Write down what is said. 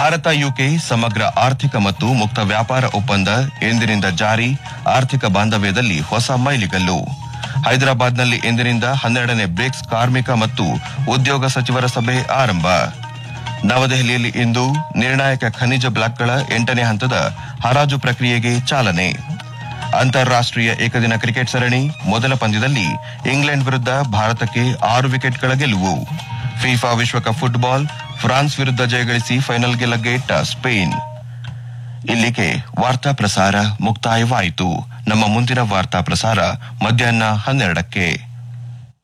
Bharat UK ಸಮಗ್ರ ಆರ್ಥಿಕ ಮತ್ತು ಮುಕ್ತ ವ್ಯಾಪಾರ ಒಪ್ಪಂದ ಎಂದಿನಿಂದ ಜಾರಿ ಆರ್ಥಿಕ ಬಾಂಧವ್ಯದಲ್ಲಿ ಹೊಸ ಮೈಲಿಗಲ್ಲು ಹೈದರಾಬಾದ್ನಲ್ಲಿ ಇಂದಿನಿಂದ ಹನ್ನೆರಡನೇ ಬ್ರಿಕ್ಸ್ ಕಾರ್ಮಿಕ ಮತ್ತು ಉದ್ಯೋಗ ಸಚಿವರ ಸಭೆ ಆರಂಭ ನವದೆಹಲಿಯಲ್ಲಿ ಇಂದು ನಿರ್ಣಾಯಕ ಖನಿಜ ಬ್ಲಾಕ್ಗಳ ಎಂಟನೇ ಹಂತದ ಹರಾಜು ಪ್ರಕ್ರಿಯೆಗೆ ಚಾಲನೆ ಅಂತಾರಾಷ್ಟೀಯ ಏಕದಿನ ಕ್ರಿಕೆಟ್ ಸರಣಿ ಮೊದಲ ಪಂದ್ಯದಲ್ಲಿ ಇಂಗ್ಲೆಂಡ್ ವಿರುದ್ಧ ಭಾರತಕ್ಕೆ ಆರು ವಿಕೆಟ್ಗಳ ಗೆಲುವು ಫಿಫಾ ವಿಶ್ವಕಪ್ ಫುಟ್ಬಾಲ್ ಫ್ರಾನ್ಸ್ ವಿರುದ್ಧ ಜಯಗಳಿಸಿ ಫೈನಲ್ಗೆ ಲಗ್ಗೆಯಿಟ್ಟ ಸ್ಪೇನ್ ಇಲ್ಲಿಗೆ ವಾರ್ತಾ ಪ್ರಸಾರ ಮುಕ್ತಾಯವಾಯಿತು ನಮ್ಮ ಮುಂದಿನ ವಾರ್ತಾ ಪ್ರಸಾರ ಮಧ್ಯಾಹ್ನ ಹನ್ನೆರಡಕ್ಕೆ